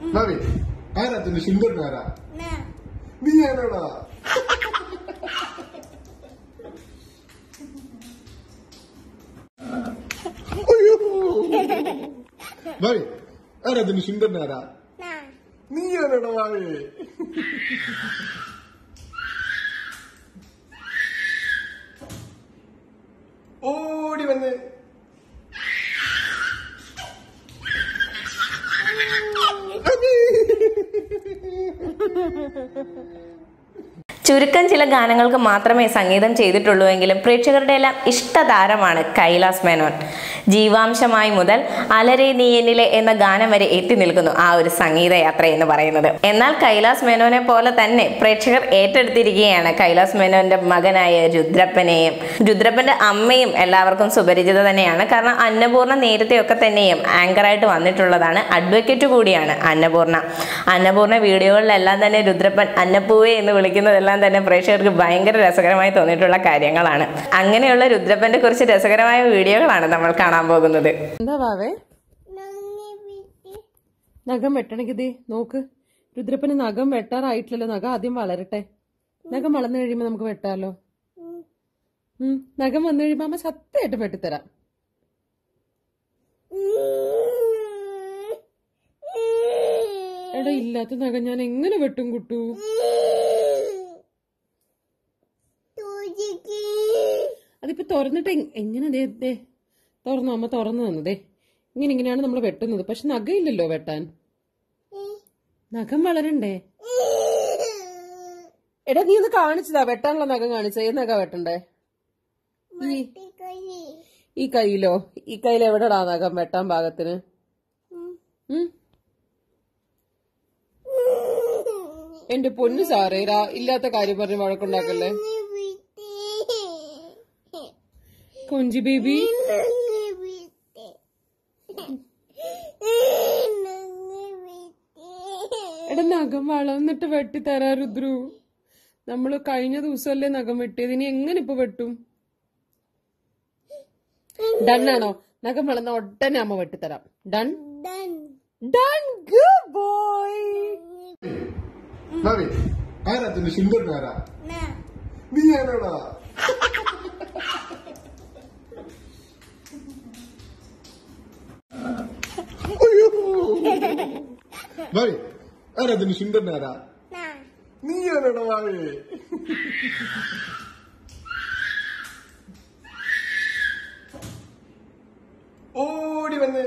ഭാവി ആരാ തന്നെ സുന്ദരൻ ആരാ നീ ആരാടാ അയ്യോ. ഭാവി ആരാ തന്നെ സുന്ദരൻ ആരാ നീ ആരാടാ ഭാവി ഓടി വന്ന് ചുരുക്കം ചില ഗാനങ്ങൾക്ക് മാത്രമേ സംഗീതം ചെയ്തിട്ടുള്ളൂ എങ്കിലും പ്രേക്ഷകരുടെ എല്ലാം ഇഷ്ടതാരമാണ് കൈലാസ് മേനോൻ ജീവാംശമായി മുതൽ അലരെ നീയനിലെ എന്ന ഗാനം വരെ എത്തി നിൽക്കുന്നു ആ ഒരു സംഗീതയാത്ര എന്ന് പറയുന്നത് എന്നാൽ കൈലാസ് മേനോനെ പോലെ തന്നെ പ്രേക്ഷകർ ഏറ്റെടുത്തിരിക്കുകയാണ് കൈലാസ് മേനോന്റെ മകനായ രുദ്രപ്പനെയും രുദ്രപ്പന്റെ അമ്മയും എല്ലാവർക്കും സുപരിചിത തന്നെയാണ് കാരണം അന്നപൂർണ്ണ നേരത്തെയൊക്കെ തന്നെയും ആങ്കറായിട്ട് വന്നിട്ടുള്ളതാണ് അഡ്വക്കേറ്റ് കൂടിയാണ് അന്നപൂർണ്ണ അന്നപൂർണ്ണ വീഡിയോകളിലെല്ലാം തന്നെ രുദ്രപ്പൻ അന്നപ്പൂവേ എന്ന് വിളിക്കുന്നതെല്ലാം തന്നെ പ്രേക്ഷകർക്ക് ഭയങ്കര രസകരമായി തോന്നിയിട്ടുള്ള കാര്യങ്ങളാണ് അങ്ങനെയുള്ള രുദ്രപ്പന്റെ കുറിച്ച് രസകരമായ വീഡിയോകളാണ് നമ്മൾ കാണാൻ പോകുന്നത് എന്താ വാവേ നഖം വെട്ടണമെങ്കിൽ ദേ നോക്ക് രുദ്രപ്പന് നഖം വെട്ടാറായിട്ടില്ലല്ലോ നഖം ആദ്യം വളരട്ടെ നഖം വളർന്നു കഴിയുമ്പോ നമുക്ക് വെട്ടാലോ ഉം നഖം വന്നു കഴിയുമ്പോ അമ്മ സത്യമായിട്ട് വെട്ടിത്തരാം എടാ ഇല്ലാത്ത നഖം ഞാൻ എങ്ങനെ വെട്ടും കുട്ടു അതിപ്പോ തുറന്നിട്ട് എങ്- എങ്ങനെ ദേ ദേ തുറന്നു അമ്മ തുറന്നു തന്നു ദേ ഇങ്ങനെ ഇങ്ങനെയാണ് നമ്മൾ വെട്ടുന്നത് പക്ഷെ നഖമില്ലല്ലോ വെട്ടാൻ നഖം വളരണ്ടേ എടാ നീ ഒന്ന് കാണിച്ചതാ വെട്ടാനുള്ള നഖം കാണിച്ച ഏത് നഖ വെട്ടണ്ടേ ഈ ഈ കയ്യിലോ ഈ കയ്യിൽ എവിടെടാ നഖം വെട്ടാൻ പാകത്തിന് ഉം? എന്റെ പൊന്നു സാറേ രാ ഇല്ലാത്ത കാര്യം പറഞ്ഞ് വഴക്കുണ്ടാക്കല്ലേ കൊഞ്ചി ബേബി എടാ നഖം വളർന്നിട്ട് വെട്ടി തരാ രുദ്രു നമ്മള് കഴിഞ്ഞ ദിവസമല്ലേ നഖം വെട്ടിയത് ഇനി എങ്ങനെ ഇപ്പൊ വെട്ടും ഡണ്ണാണോ നഖം വളർന്ന ഉടനെ അമ്മ വെട്ടിത്തരാം ഡൺ ഡൺ ഗുഡ് ബോയ് ഭാവി ആരാ തന്നെ സുന്ദരൻ ആരാ നീ ആരാടാ അയ്യോ. ഭാവി ആരാ തന്നെ സുന്ദരൻ ആരാ നീ ആരാടാ ഭാവി ഓടി വന്ന്